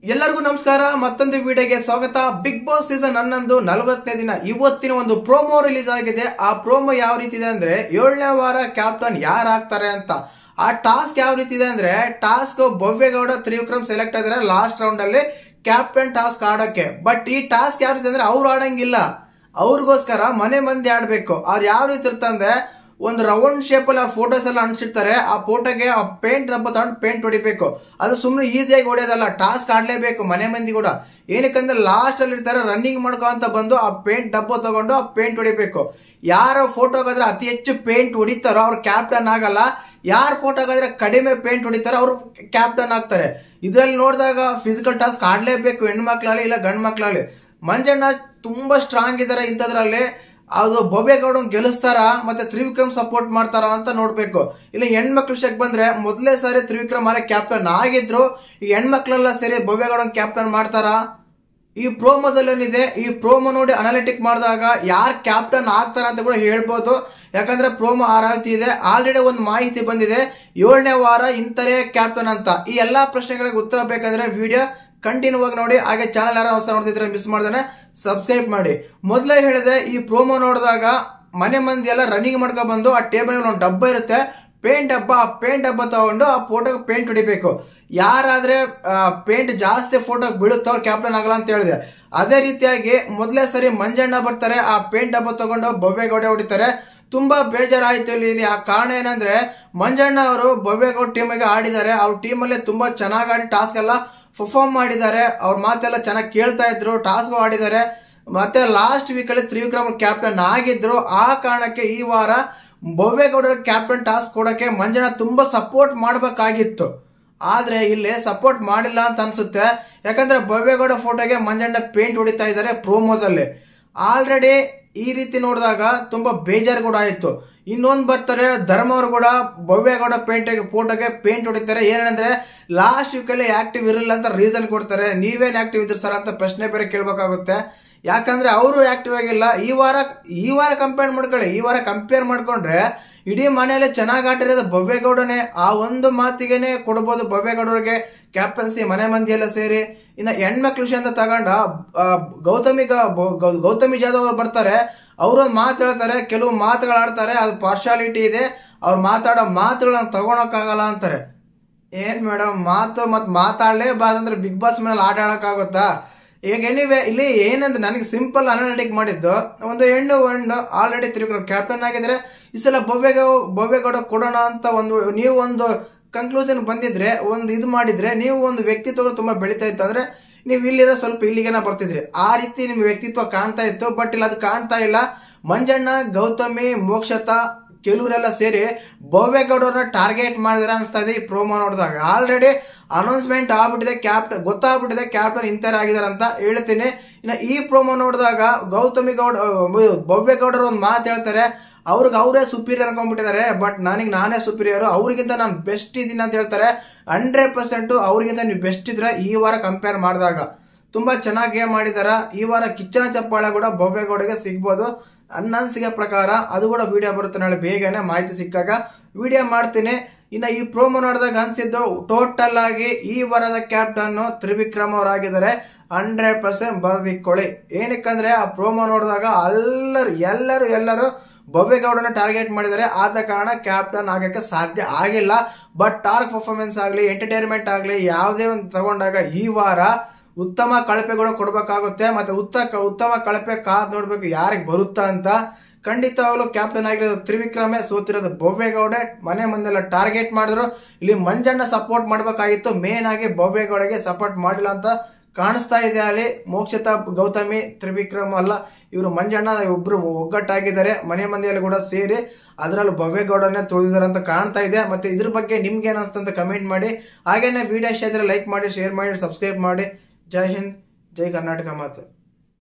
ಎಲ್ಲರಿಗೂ ನಮಸ್ಕಾರ ಮತ್ತೊಂದು ವಿಡಿಯೋಗೆ ಸ್ವಾಗತ ಬಿಗ್ ಬಾಸ್ ಸೀಸನ್ ಹನ್ನೊಂದು ನಲವತ್ತನೇ ದಿನ ಇವತ್ತಿನ ಒಂದು ಪ್ರೋಮೋ ರಿಲೀಸ್ ಆಗಿದೆ ಆ ಪ್ರೋಮೋ ಯಾವ ರೀತಿ ಇದೆ ಅಂದ್ರೆ ಏಳನೇ ವಾರ ಕ್ಯಾಪ್ಟನ್ ಯಾರು ಆಗ್ತಾರೆ ಅಂತ ಆ ಟಾಸ್ಕ್ ಯಾವ ರೀತಿ ಇದೆ ಅಂದ್ರೆ ಟಾಸ್ಕ್ ಭವ್ಯಗೌಡ ತ್ರಿವಿಕ್ರಮ್ ಸೆಲೆಕ್ಟ್ ಆಗಿದ್ರೆ ಲಾಸ್ಟ್ ರೌಂಡ್ ಅಲ್ಲಿ ಕ್ಯಾಪ್ಟನ್ ಟಾಸ್ಕ್ ಆಡೋಕೆ ಬಟ್ ಈ ಟಾಸ್ಕ್ ಯಾವ ರೀತಿ ಅಂದ್ರೆ ಅವ್ರು ಆಡಂಗಿಲ್ಲ ಅವ್ರಿಗೋಸ್ಕರ ಮನೆ ಮಂದಿ ಆಡ್ಬೇಕು ಅದು ಯಾವ ರೀತಿ ಇರ್ತಂದ್ರೆ ಒಂದು ರೌಂಡ್ ಶೇಪ್ ಅಲ್ಲಿ ಆ ಫೋಟೋಸ್ ಎಲ್ಲ ಅಂಟಿಸಿರ್ತಾರೆ ಆ ಫೋಟೋಗೆ ಆ ಪೇಂಟ್ ದಪ್ಪ ತಗೊಂಡು ಪೇಂಟ್ ಹೊಡಿಬೇಕು ಅದು ಸುಮ್ಮನೆ ಈಸಿಯಾಗಿ ಹೊಡೆಯೋದಲ್ಲ ಟಾಸ್ಕ್ ಆಡ್ಲೇಬೇಕು ಮನೆ ಮಂದಿ ಕೂಡ ಏನಕ್ಕಂದ್ರೆ ಲಾಸ್ಟ್ ಅಲ್ಲಿ ಇರ್ತಾರೆ ರನ್ನಿಂಗ್ ಮಾಡ್ಕೊಂತ ಬಂದು ಆ ಪೇಂಟ್ ಡಬ್ಬ ತಗೊಂಡು ಆ ಪೇಂಟ್ ಹೊಡಿಬೇಕು ಯಾರ ಫೋಟೋಗಾದ್ರೆ ಅತಿ ಹೆಚ್ಚು ಪೇಂಟ್ ಹೊಡಿತಾರೋ ಅವ್ರು ಕ್ಯಾಪ್ಟನ್ ಆಗಲ್ಲ ಯಾರ ಫೋಟೋಗಾದ್ರೆ ಕಡಿಮೆ ಪೇಂಟ್ ಹೊಡಿತಾರೋ ಅವ್ರು ಕ್ಯಾಪ್ಟನ್ ಆಗ್ತಾರೆ ಇದ್ರಲ್ಲಿ ನೋಡಿದಾಗ ಫಿಸಿಕಲ್ ಟಾಸ್ಕ್ ಆಡ್ಲೇಬೇಕು ಹೆಣ್ಮಕ್ಳಾಗಲಿ ಇಲ್ಲ ಗಂಡ್ ಮಕ್ಳಾಗಲಿ ಮಂಜಣ್ಣ ತುಂಬಾ ಸ್ಟ್ರಾಂಗ್ ಇದಾರೆ ಇಂಥದ್ರಲ್ಲಿ ಅದು ಬೊಬೇಗೌಡ ಗೆಲ್ಲಿಸ್ತಾರ ಮತ್ತೆ ತ್ರಿವಿಕ್ರಮ್ ಸಪೋರ್ಟ್ ಮಾಡ್ತಾರ ಅಂತ ನೋಡ್ಬೇಕು ಇಲ್ಲ ಹೆಣ್ಮಕ್ಳ ವಿಷಯಕ್ಕೆ ಬಂದ್ರೆ ಮೊದಲೇ ಸಾರಿ ತ್ರಿವಿಕ್ರಮ್ ಅಲ್ಲೇ ಕ್ಯಾಪ್ಟನ್ ಆಗಿದ್ರು ಈ ಹೆಣ್ಮಕ್ಳೆಲ್ಲ ಸೇರಿ ಬೊಬೇಗೌಡ ಕ್ಯಾಪ್ಟನ್ ಮಾಡ್ತಾರ ಈ ಪ್ರೋಮೋದಲ್ಲಿ ಏನಿದೆ ಈ ಪ್ರೋಮೋ ನೋಡಿ ಅನಾಲಿಟಿಕ್ ಮಾಡಿದಾಗ ಯಾರು ಕ್ಯಾಪ್ಟನ್ ಆಗ್ತಾರ ಅಂತ ಕೂಡ ಹೇಳ್ಬೋದು ಯಾಕಂದ್ರೆ ಪ್ರೋಮೋ ಆ ರೀತಿ ಇದೆ ಆಲ್ರೆಡಿ ಒಂದು ಮಾಹಿತಿ ಬಂದಿದೆ ಏಳನೇ ವಾರ ಇಂತರೇ ಕ್ಯಾಪ್ಟನ್ ಅಂತ ಈ ಎಲ್ಲಾ ಪ್ರಶ್ನೆಗಳಿಗೆ ಉತ್ತರ ಬೇಕಂದ್ರೆ ವಿಡಿಯೋ ಕಂಟಿನ್ಯೂ ಆಗಿ ನೋಡಿ ಹಾಗೆ ಚಾನಲ್ ಯಾರು ಹೊಸ ನೋಡ್ತಿದ್ರೆ ಮಿಸ್ ಮಾಡ್ದಾನೆ ಸಬ್ಸ್ಕ್ರೈಬ್ ಮಾಡಿ ಮೊದಲೇ ಹೇಳಿದೆ ಈ ಪ್ರೋಮೋ ನೋಡಿದಾಗ ಮನೆ ಮಂದಿ ಎಲ್ಲ ರನ್ನಿಂಗ್ ಮಾಡ್ಕೊಂಡ್ ಬಂದು ಆ ಟೇಬಲ್ ಒಂದು ಡಬ್ಬ ಇರುತ್ತೆ ಪೇಂಟ್ ಡಬ್ಬ ಆ ಪೇಂಟ್ ಡಬ್ಬ ತಗೊಂಡು ಆ ಫೋಟೋಗೆ ಪೇಂಟ್ ಹೊಡಿಬೇಕು ಯಾರಾದ್ರೆ ಪೇಂಟ್ ಜಾಸ್ತಿ ಫೋಟೋ ಬೀಳುತ್ತೋ ಅವ್ರು ಕ್ಯಾಪ್ಟನ್ ಆಗಲ್ಲ ಅಂತ ಹೇಳಿದೆ ಅದೇ ರೀತಿಯಾಗಿ ಮೊದಲೇ ಸರಿ ಮಂಜಣ್ಣ ಬರ್ತಾರೆ ಆ ಪೇಂಟ್ ಡಬ್ಬ ತಗೊಂಡು ಭವ್ಯಗೌಡ ಹೊಡಿತಾರೆ ತುಂಬಾ ಬೇಜಾರಾಯ್ತು ಇಲ್ಲಿ ಇಲ್ಲಿ ಆ ಕಾರಣ ಏನಂದ್ರೆ ಮಂಜಣ್ಣ ಅವರು ಭವ್ಯಗೌಡ ಟೀಮಿಗೆ ಆಡಿದ್ದಾರೆ ಅವ್ರ ಟೀಮಲ್ಲಿ ತುಂಬಾ ಚೆನ್ನಾಗಿ ಆಡಿ ಟಾಸ್ಕ್ ಎಲ್ಲ ಪರ್ಫಾರ್ಮ್ ಮಾಡಿದ್ದಾರೆ ಅವ್ರ ಮಾತೆಲ್ಲ ಚೆನ್ನಾಗಿ ಕೇಳ್ತಾ ಇದ್ರು ಟಾಸ್ಕ್ ಆಡಿದ್ದಾರೆ ಮತ್ತೆ ಲಾಸ್ಟ್ ವೀಕ್ ಅಲ್ಲಿ ತ್ರಿವಿಕ್ರಮ್ ಕ್ಯಾಪ್ಟನ್ ಆಗಿದ್ರು ಆ ಕಾರಣಕ್ಕೆ ಈ ವಾರ ಭವ್ಯಗೌಡರ ಕ್ಯಾಪ್ಟನ್ ಟಾಸ್ಕ್ ಕೊಡಕ್ಕೆ ಮಂಜಣ್ಣ ತುಂಬಾ ಸಪೋರ್ಟ್ ಮಾಡ್ಬೇಕಾಗಿತ್ತು ಆದ್ರೆ ಇಲ್ಲಿ ಸಪೋರ್ಟ್ ಮಾಡಿಲ್ಲ ಅಂತ ಅನ್ಸುತ್ತೆ ಯಾಕಂದ್ರೆ ಭವ್ಯಗೌಡ ಫೋಟೋಗೆ ಮಂಜಣ್ಣ ಪೇಂಟ್ ಹೊಡಿತಾ ಇದ್ದಾರೆ ಪ್ರೋಮೋದಲ್ಲಿ ಆಲ್ರೆಡಿ ಈ ರೀತಿ ನೋಡಿದಾಗ ತುಂಬಾ ಬೇಜಾರು ಕೂಡ ಆಯ್ತು ಇನ್ನೊಂದು ಬರ್ತಾರೆ ಧರ್ಮ ಅವರು ಕೂಡ ಭವ್ಯಗೌಡ ಪೇಂಟ್ ಫೋಟೋಗೆ ಪೇಂಟ್ ಹೊಡಿತಾರೆ ಏನಂದ್ರೆ ಲಾಸ್ಟ್ ವೀಕ್ ಅಲ್ಲಿ ಆಕ್ಟಿವ್ ಇರಲಿಲ್ಲ ಅಂತ ರೀಸನ್ ಕೊಡ್ತಾರೆ ನೀವೇನ್ ಆಕ್ಟಿವ್ ಇದ್ರಿ ಸರ್ ಅಂತ ಪ್ರಶ್ನೆ ಬೇರೆ ಕೇಳ್ಬೇಕಾಗುತ್ತೆ ಯಾಕಂದ್ರೆ ಅವರು ಆಕ್ಟಿವ್ ಆಗಿಲ್ಲ ಈ ವಾರ ಈ ವಾರ ಕಂಪೇರ್ ಮಾಡ್ಕೊಳ್ಳಿ ಈ ವಾರ ಕಂಪೇರ್ ಮಾಡ್ಕೊಂಡ್ರೆ ಇಡೀ ಮನೆಯಲ್ಲಿ ಚೆನ್ನಾಗಿ ಆಟಿರೋದು ಭವ್ಯಗೌಡನೇ ಆ ಒಂದು ಮಾತಿಗೆನೆ ಕೊಡ್ಬೋದು ಭವ್ಯಗೌಡರಿಗೆ ಕ್ಯಾಪ್ಟನ್ಸಿ ಮನೆ ಮಂದಿ ಎಲ್ಲ ಸೇರಿ ಇನ್ನ ಹೆಣ್ಮಕ್ಳ ವಿಷಯ ಅಂತ ತಗೊಂಡ ಆ, ಗೌತಮಿ ಗ- ಗೌ- ಗೌತಮಿ ಜಾಧವ್ ಅವ್ರು ಬರ್ತಾರೆ ಅವ್ರೊಂದು ಮಾತು ಹೇಳ್ತಾರೆ ಕೆಲವು ಮಾತುಗಳು ಆಡ್ತಾರೆ ಅದು ಪಾರ್ಶಾಲಿಟಿ ಇದೆ ಅವ್ರು ಮಾತಾಡೋ ಮಾತುಗಳನ್ನ ತಗೊಳಕ್ಕಾಗಲ್ಲ ಅಂತಾರೆ ಏನ್ ಮೇಡಮ್ ಮಾತು ಮತ್ ಮಾತಾಡ್ಲೇಬಾರ್ದಂದ್ರೆ ಬಿಗ್ ಬಾಸ್ ಮೇಲೆ ಆಟ ಆಡಕ್ಕಾಗುತ್ತಾ ಈಗ ಎನಿವೆ ಇಲ್ಲಿ ಏನಂದ್ರೆ ನನಗೆ ಸಿಂಪಲ್ ಅನಾಲಿಟಿಕ್ ಮಾಡಿದ್ದು ಒಂದು ಹೆಣ್ಣು ಹೆಣ್ಣು ಆಲ್ರೆಡಿ ತಿರುಗಿ ಕ್ಯಾಪ್ಟನ್ ಆಗಿದ್ರೆ ಈ ಸಲ ಭವ್ಯಗೌ ಭವ್ಯಗೌಡ ಕೊಡೋಣ ಅಂತ ಒಂದು ನೀವು ಒಂದು ಕನ್ಕ್ಲೂಷನ್ ಬಂದಿದ್ರೆ ಒಂದು ಇದು ಮಾಡಿದ್ರೆ ನೀವು ಒಂದು ವ್ಯಕ್ತಿತ್ವ ತುಂಬಾ ಬೆಳಿತಾ ಇತ್ತು ಅಂದ್ರೆ ನೀವು ಇಲ್ಲಿರೋ ಸ್ವಲ್ಪ ಇಲ್ಲಿಗೆನ ಬರ್ತಿದ್ರಿ ಆ ರೀತಿ ನಿಮ್ ವ್ಯಕ್ತಿತ್ವ ಕಾಣ್ತಾ ಇತ್ತು ಬಟ್ ಇಲ್ಲಿ ಅದು ಕಾಣ್ತಾ ಇಲ್ಲ ಮಂಜಣ್ಣ ಗೌತಮಿ ಮೋಕ್ಷತಾ ಕೆಲವರೆಲ್ಲ ಸೇರಿ ಭವ್ಯಗೌಡರನ್ನ ಟಾರ್ಗೆಟ್ ಮಾಡಿದ್ರೆ ಅನಿಸ್ತಾ ಇದೆ ಈ ಪ್ರೋಮೋ ನೋಡಿದಾಗ ಆಲ್ರೆಡಿ ಅನೌನ್ಸ್ಮೆಂಟ್ ಆಗ್ಬಿಟ್ಟಿದೆ ಕ್ಯಾಪ್ಟನ್ ಗೊತ್ತಾಗ್ಬಿಟ್ಟಿದೆ ಕ್ಯಾಪ್ಟನ್ ಇಂತರ ಆಗಿದ್ದಾರೆ ಅಂತ ಹೇಳ್ತೀನಿ ಇನ್ನು ಈ ಪ್ರೋಮೋ ನೋಡಿದಾಗ ಗೌತಮಿ ಗೌಡ ಭವ್ಯಗೌಡರು ಒಂದು ಮಾತು ಹೇಳ್ತಾರೆ ಅವ್ರಿಗೆ ಅವರೇ ಸುಪೀರಿಯರ್ ಅನ್ಕೊಂಡ್ಬಿಟ್ಟಿದ್ದಾರೆ ಬಟ್ ನನಗೆ ನಾನೇ ಸುಪೀರಿಯರ್ ಅವ್ರಿಗಿಂತ ನಾನು ಬೆಸ್ಟ್ ಇದ್ದೀನಿ ಅಂತ ಹೇಳ್ತಾರೆ ಹಂಡ್ರೆಡ್ ಪರ್ಸೆಂಟ್ ಅವ್ರಿಗಿಂತ ನೀವು ಬೆಸ್ಟ್ ಇದ್ರೆ ಈ ವಾರ ಕಂಪೇರ್ ಮಾಡಿದಾಗ ತುಂಬಾ ಚೆನ್ನಾಗಿ ಗೇಮ್ ಮಾಡಿದಾರ ಈ ವಾರ ಕಿಚ್ಚನ ಚಪ್ಪಾಳೆ ಕೂಡ ಭವ್ಯಗೌಡಗೆ ಸಿಗ್ಬೋದು ನನ್ನ ಅನಿಸಿಕೆ ಪ್ರಕಾರ ಅದು ಕೂಡ ವಿಡಿಯೋ ಬರುತ್ತೆ ನಾಳೆ ಬೇಗನೆ ಮಾಹಿತಿ ಸಿಕ್ಕಾಗ ವಿಡಿಯೋ ಮಾಡ್ತೀನಿ ಇನ್ನ ಈ ಪ್ರೋಮೋ ನೋಡಿದಾಗ ಅನ್ಸಿದ್ದು ಟೋಟಲ್ ಆಗಿ ಈ ವಾರದ ಕ್ಯಾಪ್ಟನ್ ತ್ರಿವಿಕ್ರಮ್ ಅವರಾಗಿದ್ದಾರೆ ಹಂಡ್ರೆಡ್ ಪರ್ಸೆಂಟ್ ಬರೆದಿಕ್ಕೊಳ್ಳಿ ಏನಕ್ಕಂದ್ರೆ ಆ ಪ್ರೋಮೋ ನೋಡಿದಾಗ ಎಲ್ಲರೂ ಎಲ್ಲರೂ ಎಲ್ಲರೂ ಭವ್ಯಗೌಡನ ಟಾರ್ಗೆಟ್ ಮಾಡಿದ್ದಾರೆ ಆದ ಕಾರಣ ಕ್ಯಾಪ್ಟನ್ ಆಗಕ್ಕೆ ಸಾಧ್ಯ ಆಗಿಲ್ಲ ಬಟ್ ಟಾರ್ಕ್ ಪರ್ಫಾರ್ಮೆನ್ಸ್ ಆಗಲಿ ಎಂಟರ್ಟೈನ್ಮೆಂಟ್ ಆಗಲಿ ಯಾವುದೇ ಒಂದು ತಗೊಂಡಾಗ ಈ ವಾರ ಉತ್ತಮ ಕಳಪೆಗಳು ಕೊಡ್ಬೇಕಾಗುತ್ತೆ ಮತ್ತೆ ಉತ್ತ ಉತ್ತಮ ಕಳಪೆ ಕಾದ್ ನೋಡ್ಬೇಕು ಯಾರಿಗೆ ಬರುತ್ತಾ ಅಂತ ಖಂಡಿತವಾಗ್ಲೂ ಕ್ಯಾಪ್ಟನ್ ಆಗಿರೋದು ತ್ರಿವಿಕ್ರಮೆ ಸೋತಿರೋದು ಭವ್ಯಗೌಡೆ ಮನೆ ಮುಂದೆಲ್ಲ ಟಾರ್ಗೆಟ್ ಮಾಡಿದ್ರು ಇಲ್ಲಿ ಮಂಜಣ್ಣ ಸಪೋರ್ಟ್ ಮಾಡ್ಬೇಕಾಗಿತ್ತು ಮೇನ್ ಆಗಿ ಭವ್ಯಗೌಡಗೆ ಸಪೋರ್ಟ್ ಮಾಡಿಲ್ಲ ಅಂತ ಕಾಣಿಸ್ತಾ ಇದೆ ಅಲ್ಲಿ ಮೋಕ್ಷತಾ ಗೌತಮಿ ತ್ರಿವಿಕ್ರಮ್ ಅಲ್ಲ ಇವರು ಮಂಜಣ್ಣ ಒಬ್ರು ಒಗ್ಗಟ್ಟಾಗಿದ್ದಾರೆ ಮನೆ ಮಂದಿಯಲ್ಲಿ ಕೂಡ ಸೇರಿ ಅದರಲ್ಲೂ ಭವ್ಯಗೌಡನೇ ತುಳಿದಾರೆ ಅಂತ ಕಾಣ್ತಾ ಇದೆ ಮತ್ತೆ ಇದ್ರ ಬಗ್ಗೆ ನಿಮ್ಗೆ ಏನ್ ಅನ್ಸುತ್ತೆ ಅಂತ ಕಮೆಂಟ್ ಮಾಡಿ ಹಾಗೇನೆ ವಿಡಿಯೋ ಇಷ್ಟ ಇದ್ರೆ ಲೈಕ್ ಮಾಡಿ ಶೇರ್ ಮಾಡಿ ಸಬ್ಸ್ಕ್ರೈಬ್ ಮಾಡಿ ಜೈ ಹಿಂದ್ ಜೈ ಕರ್ನಾಟಕ ಮಾತು